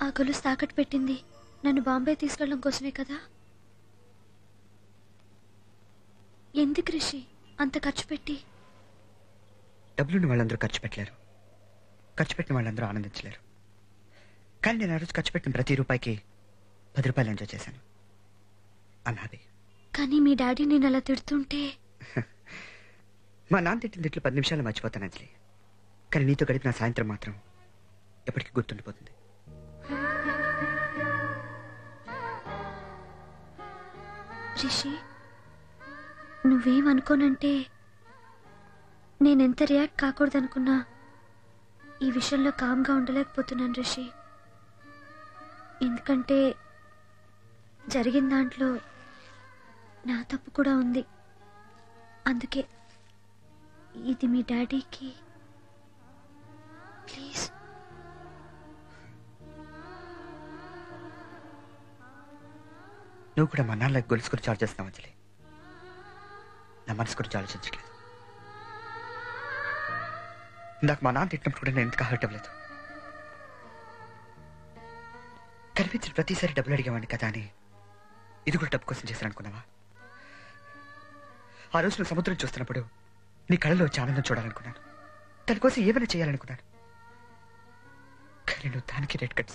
ఆ గొలుసు తాకట్టు పెట్టింది నన్ను బాంబే తీసుకెళ్ళడం కోసమే కదా ఎందుకు రిషి అంత ఖర్చు పెట్టి డబ్బులున్న వాళ్ళందరూ ఖర్చు పెట్టలేరు ఖర్చు పెట్టిన వాళ్ళందరూ ఆనందించలేరు కానీ నేను ఆ రోజు ఖర్చు పెట్టిన ప్రతి రూపాయికి పది రూపాయలు ఎంజాయ్ చేశాను అన్నది కానీ మీ డాడీ నేను అలా తిడుతుంటే మా నాన్న తిట్టిన తిట్లు పది నిమిషాలు మర్చిపోతాను అంజలి కానీ నీతో గడిపిన సాయంత్రం మాత్రం ఎప్పటికీ గుర్తుండిపోతుంది రిషి నువ్వేమనుకోనంటే నేనెంత రియాక్ట్ కాకూడదనుకున్నా ఈ విషయంలో కామ్గా ఉండలేకపోతున్నాను రిషి ఎందుకంటే జరిగిన దాంట్లో నా తప్పు కూడా ఉంది అందుకే ఇది మీ డాడీకి ప్లీజ్ నువ్వు కూడా మా నాన్నలకు గొలుసు గురించి ఆలోచిస్తున్నావు అంజలి నా మనసు గురించి ఆలోచించట్లేదు ఇందాక మా నాన్న తిట్టినప్పుడు కూడా నేను ఎందుకు హర్ట్ అవ్వలేదు కనిపించిన ప్రతిసారి డబ్బులు అడిగేవాడిని కదా అని ఇది కూడా డబ్బు కోసం చేశాను అనుకున్నావా ఆ రోజు నువ్వు సముద్రం చూస్తున్నప్పుడు నీ కళ్ళలో వచ్చి ఆనందం చూడాలనుకున్నాను దానికోసం ఏమైనా చేయాలనుకున్నాను కానీ నువ్వు దానికి రెడ్ కట్స్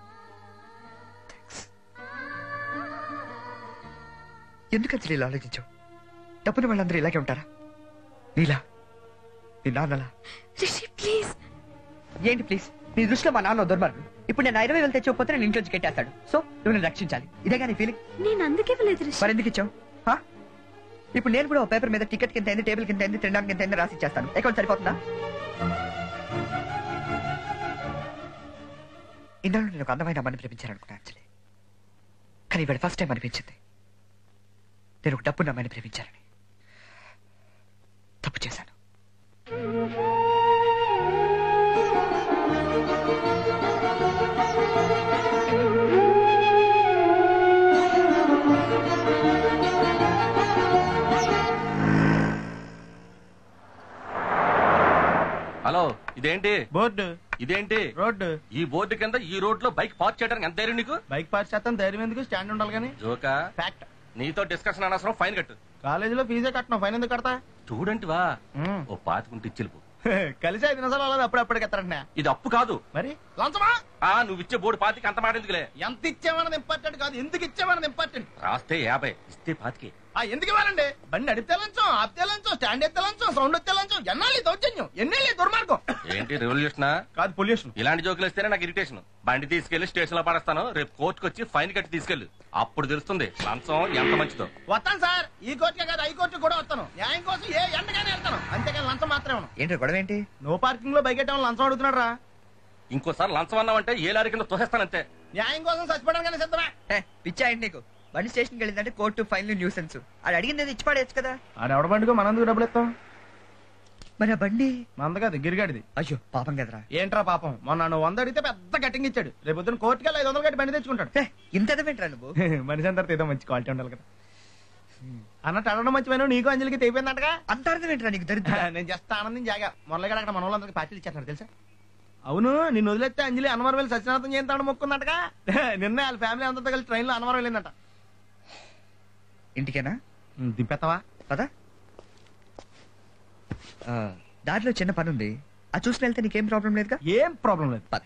ఎందుకు అసలు ఇలా ఆలోచించావు డబ్బుని వాళ్ళందరూ ఇలాగే ఉంటారా నీలా నీ నాన్నలా రిషి ప్లీజ్ ఏంటి ప్లీజ్ నీ దృష్టిలో మా నాన్న దుర్మార్గుడు ఇప్పుడు నేను ఇరవై వేలు తెచ్చకపోతే నేను ఇంట్లోంచి కట్టేస్తాడు సో నువ్వు నేను రక్షించాలి ఇదేగా నీ ఫీలింగ్ నేను అందుకే ఇవ్వలేదు రిషి మరి ఎందుకు ఇచ్చావు హా? ఇప్పుడు నేను కూడా ఒక పేపర్ మీద టికెట్ కింద అయింది టేబుల్ కింద అయింది తినడానికి కింద అయింది రాసి ఇచ్చేస్తాను అకౌంట్ సరిపోతుందా ఇందులో నేను ఒక అందమైన అమ్మని ప్రేమించాను అనుకున్నాను యాక్చువల్లీ కానీ ఇవాళ ఫస్ట్ టైం అనిపించింది నేను ఒక డబ్బున్న అమ్మాయిని ప్రేమించానని తప్పు చేశాను హలో ఇదేంటి బోర్డు ఇదేంటి రోడ్డు ఈ బోర్డు కింద ఈ రోడ్ లో బైక్ పార్క్ చేయడానికి ఎంత ధైర్యం నీకు బైక్ పార్క్ చేస్తాను ధైర్యం ఎందుకు స్టాండ్ ఉండాలి కానీ జోకా ఫ్యాక్ట్ నీతో డిస్కషన్ అనవసరం ఫైన్ కట్టు కాలేజీలో ఫీజే కట్టను ఫైన్ ఎందుకు కడతా స్టూడెంట్ వా ఓ పాతికుంటే ఇచ్చిలుపు కలిసి ఐదు నిమిషాలు అలా అప్పుడప్పుడు ఎత్తారంట ఇది అప్పు కాదు మరి లంచమా ఆ నువ్వు ఇచ్చే బోర్డు పాతికి అంత మాట ఎందుకులే ఎంత ఇచ్చామన్నది ఇంపార్టెంట్ కాదు ఎందుకు ఇచ్చామన్నది ఇంపార్టెంట్ రాస్తే యాభై ఇస్తే పాతికి ఆ ఎందుకు ఇవ్వాలండి బండి నడిపితే లంచం ఆపితే లంచం స్టాండ్ ఎత్తే లంచం సౌండ్ ఎత్తే లంచం ఎన్నాళ్ళు ఈ దౌర్జన్యం ఎన్నేళ్ళు ఈ దుర్మార్గం ఏంటి రెవల్యూషనా కాదు పొల్యూషన్ ఇలాంటి జోకులు ఇస్తేనే నాకు ఇరిటేషన్ బండి తీసుకెళ్లి స్టేషన్ లో పడేస్తాను రేపు కోర్టుకు వచ్చి ఫైన్ కట్టి తీసుకెళ్ళు అప్పుడు తెలుస్తుంది లంచం ఎంత మంచిదో వస్తాను సార్ ఈ కోర్టుకే కాదు ఈ కోర్టు కూడా వస్తాను న్యాయం కోసం ఏ ఎండగానే వెళ్తాను అంతేకాని లంచం మాత్రమే ఉన్నాను ఏంటి గొడవ ఏంటి నో పార్కింగ్ లో బైక్ ఎట్టడం లంచం అడుగుతున్నాడు రా ఇంకోసారి లంచం అన్నావంటే ఏ లారీ కింద తోసేస్తానంతే న్యాయం కోసం చచ్చిపోవడానికి సిద్ధమే ఏ, పిచ్చా ఏంటి నీకు బండి స్టేషన్కి వెళ్ళిందంటే కోర్టు ఫైన్లు న్యూసెన్స్ అది అడిగింది ఏదో ఇచ్చి పడేయచ్చు కదా ఆడెవడ బండికో మనందుకు డబ్బులు ఇస్తాం మరి ఆ బండి మంద కాదు గిరిగాడిది అయ్యో పాపం కదరా ఏంట్రా పాపం మొన్న నువ్వు వంద అడిగితే పెద్ద కటింగ్ ఇచ్చాడు రేపు పొద్దున కోర్టుకి వెళ్ళి ఐదు వందలు కట్టి బండి తెచ్చుకుంటాడు ఏ, ఇంత ఎదవేంట్రా నువ్వు మనిషి అందరితో ఏదో మంచి క్వాలిటీ ఉండాలి కదా అన్నట్టు అడగడం మంచిపోయినా నీకు అంజలికి తెగిపోయిందంటగా అంత అర్థమేంట్రా నీకు దరిద్ర నేను జస్ట్ ఆనందం జాగా మొరలగడ అక్కడ మన వాళ్ళందరికీ పార్టీలు ఇచ్చేస్తున్నారు తెలుసా అవును నిన్ను వదిలేస్తే అంజలి అన్నవరం వెళ్ళి సత్యనాథం చేస్తాడు మొక్కుందంటగా నిన్న వాళ్ళ ఫ్యామిలీ అంతా కలిసి ట్రైన్ లో అన్నవరం వెళ్ళిందంట ఇంటికేనా దింపెత్తవా పదా ఆ, దారిలో చిన్న పని ఉంది అది చూసిన వెళ్తే నీకేం ప్రాబ్లం లేదుగా ఏం ప్రాబ్లం లేదు పద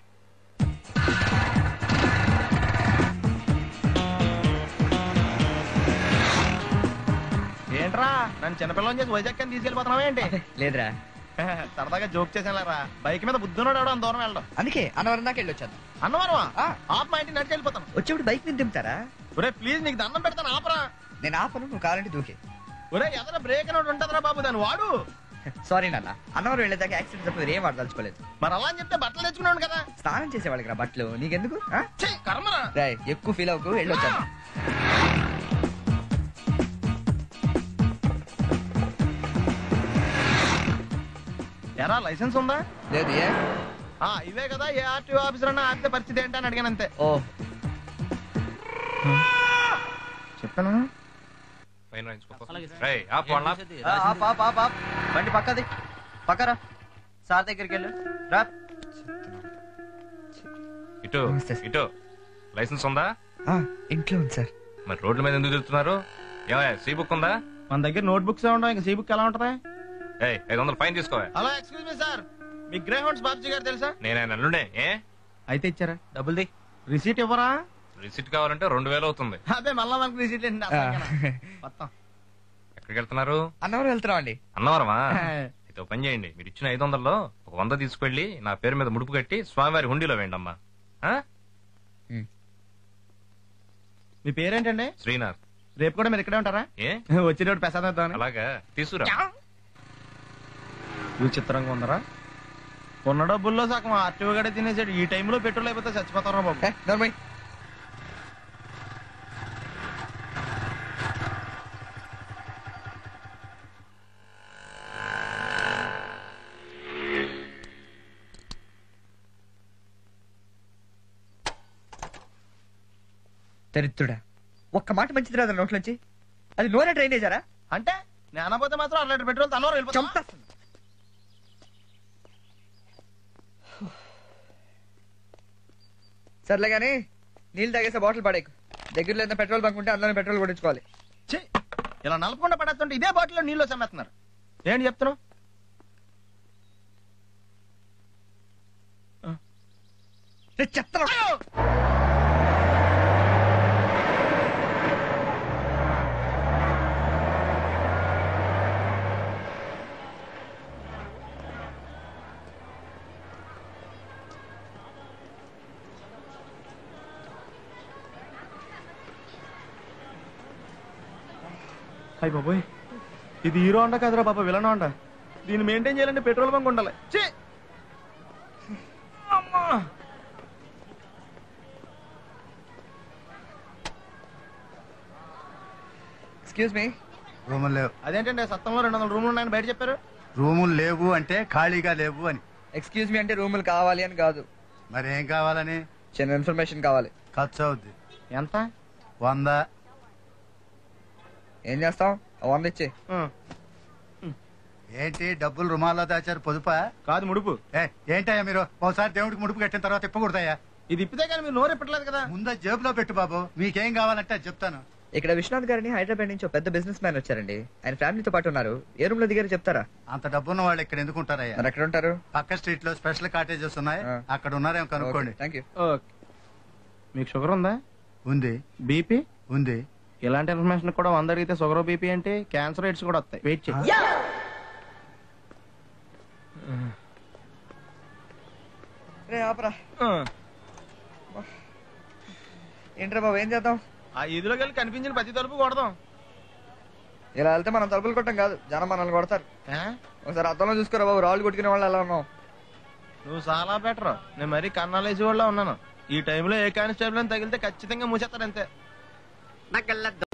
ఏంట్రా నన్ను చిన్నపిల్లని చేసి వైజాగ్ అని తీసుకెళ్ళిపోతున్నావా ఏంటి లేదురా సరదాగా జోక్ చేసానులేరా బైక్ మీద బుద్ధున్నాడు ఎవడో అంత దూరం వెళ్ళడం అందుకే అన్నవరం దాకా వెళ్ళొచ్చాను అన్నవరమా ఆ. ఆప్ మా ఇంటి నడిచి వెళ్ళిపోతాను వచ్చేప్పుడు బైక్ మీద దింపుతారా ఒరే ప్లీజ్ నీకు దండం పెడతాను ఆపరా నేను ఆపను నువ్వు కావాలంటే దూకే ఒరే ఎదర బ్రేక్ అని ఒకటి ఉంటుందిరా బాబు దాన్ని వాడు సారీ నాన్న అన్నవరం వెళ్ళేదాకా యాక్సిడెంట్ తప్ప ఏం వాడదలుచుకోలేదు మరి అలా అని చెప్తే బట్టలు తెచ్చుకున్నాను కదా స్నానం చేసేవాళ్ళకి రా బట్టలు నీకెందుకు ఆ? ఛీ, కర్మరా రేయ్, ఎక్కువ ఫీల్ అవ్వకు వెళ్ళొచ్చాను ఎరా లైసెన్స్ ఉందా లేదు ఏ ఆ ఇవే కదా ఏ ఆర్టీఓ ఆఫీసర్ అన్నా ఆపితే పరిస్థితి ఏంటి అని అడిగాను అంతే ఓ చెప్పాను ఆప్ ఆప్ ఆప్ ఆప్ బండి పక్కది పక్కరా సార్ దగ్గరికి వెళ్ళు రా ఇటు నమస్తే సార్. ఇటు లైసెన్స్ ఉందా ఆ, ఇంట్లో ఉంది సార్ మరి రోడ్ల మీద ఎందుకు తిరుగుతున్నారు ఏమయ్య సీ బుక్ ఉందా మన దగ్గర నోట్ బుక్స్ ఉండవు ఇంకా సీ బుక్ ఎలా ఉంటది ఏయ్ ఐదు వందలు ఫైన్ తీసుకోవా హలో ఎక్స్క్యూజ్ మీ సార్ మీ గ్రే హౌండ్స్ బాబ్జీ గారు తెలుసా నేను ఆయన అల్లుడే ఏ అయితే ఇచ్చారా డబ్బుల్ది రిసీట్ ఇవ్వరా రిసిట్ కావాలంటే రెండు వేలు అవుతుంది అదే మళ్ళా మనకి రిసీట్ ఏంటి ఆ, మొత్తం ఎక్కడికి వెళ్తున్నారు అన్నవరం వెళ్తున్నాం అండి అన్నవరమా అయితే ఒక పని చేయండి మీరు ఇచ్చిన ఐదు వందల్లో ఒక వంద తీసుకెళ్లి నా పేరు మీద ముడుపు కట్టి స్వామివారి హుండీలో వేయండి అమ్మా ఆ? మీ పేరేంటండి శ్రీనాథ్ రేపు కూడా మీరు ఇక్కడే ఉంటారా ఏ వచ్చేటప్పుడు ప్రసాదం ఇద్దామని అలాగా తీసుకురా విచిత్రంగా ఉందరా ఉన్న డబ్బుల్లో సగం ఆర్టీఓ గడే తినేసాడు ఈ టైంలో పెట్రోల్ అయిపోతే చచ్చిపోతారా బాబు ఏ, నోర్మయ్. దరిద్రుడా ఒక్క మాట మంచిది రాదు నోట్లోంచి అది నూనె డ్రైనేజారా అంటే నేను అనబోతే మాత్రం అర లీటర్ పెట్రోల్ తనలో వెళ్ళిపోతా చంపేస్తుంది సర్లే కానీ నీళ్ళు తాగేసే బాటిల్ పడేకు దగ్గరలో ఏదైనా పెట్రోల్ బంక్ ఉంటే అందులోనే పెట్రోల్ కొట్టించుకోవాలి ఛీ! ఇలా నలపకుండా పడేస్తుంటే ఇదే బాటిల్లో నీళ్ళు చమ్మేస్తున్నారు ఏంటి చెప్తున్నావు నేను చెప్తాను అయ్యి బాబోయ్ ఇది హీరో అండ కదరా బాబా విలన్ అండ దీన్ని మెయింటైన్ చేయాలంటే పెట్రోల్ బంక్ ఉండాలి ఛీ! అమ్మా! ఎక్స్క్యూజ్ మీ రూములు లేవు అదేంటండి సత్తంలో రెండు వందల రూములు ఉన్నాయని బయట చెప్పారు రూములు లేవు అంటే ఖాళీగా లేవు అని ఎక్స్క్యూజ్ మీ అంటే రూములు కావాలి అని కాదు మరి ఏం కావాలని చిన్న ఇన్ఫర్మేషన్ కావాలి ఖర్చు అవుద్ది ఎంత వంద ఏం చేస్తాం ఆ వంద ఇచ్చి ఆ, ఏంటి డబ్బులు రుమాల్లో దాచారు పొదుపా కాదు ముడుపు ఏ ఏంటయ్యా మీరు ఒకసారి దేవుడికి ముడుపు కట్టిన తర్వాత ఇప్పకూడదయ్యా ఇది ఇప్పితే కానీ మీరు నోరు ఇప్పట్లేదు కదా ముందు అది జేబులో పెట్టు బాబు మీకేం కావాలంటే అది చెప్తాను ఇక్కడ విశ్వనాథ్ గారిని హైదరాబాద్ నుంచి ఒక పెద్ద బిజినెస్ మ్యాన్ వచ్చారండి ఆయన ఫ్యామిలీతో పాటు ఉన్నారు ఏ రూమ్ లో దిగారు చెప్తారా అంత డబ్బున్న వాళ్ళు ఇక్కడ ఎందుకు ఉంటారయ్యా మరి ఎక్కడ ఉంటారు పక్క స్ట్రీట్ లో స్పెషల్ కాటేజెస్ ఉన్నాయి ఆ. అక్కడ ఉన్నారేమో కనుక్కోండి థ్యాంక్ యూ ఓకే మీకు షుగర్ ఉందా ఉంది బీపీ ఉంది ఇలాంటి ఇన్ఫర్మేషన్ కూడా వంద అడిగితే షుగర్ బీపీ అంటే క్యాన్సర్ రేట్స్ కూడా వస్తాయి వెయిట్ చేయి రే ఆపరా ఏంట్రా బాబు ఏం చేద్దాం ఆ ఇదిలోకి వెళ్ళి కనిపించిన ప్రతి తలుపు కొడదాం ఇలా వెళ్తే మనం తలుపులు కొట్టం కాదు జనం మనల్ని కొడతారు ఆ? ఒకసారి అద్దంలో చూసుకోరా బాబు రాళ్ళు కొట్టుకునే వాళ్ళు ఎలా ఉన్నాం నువ్వు చాలా బెటర్ నేను మరీ కన్నాలేసి వాళ్ళ ఉన్నాను ఈ టైంలో ఏ కానిస్టేబుల్ అని తగిలితే ఖచ్చితంగా మూసేస్తాడు అంతే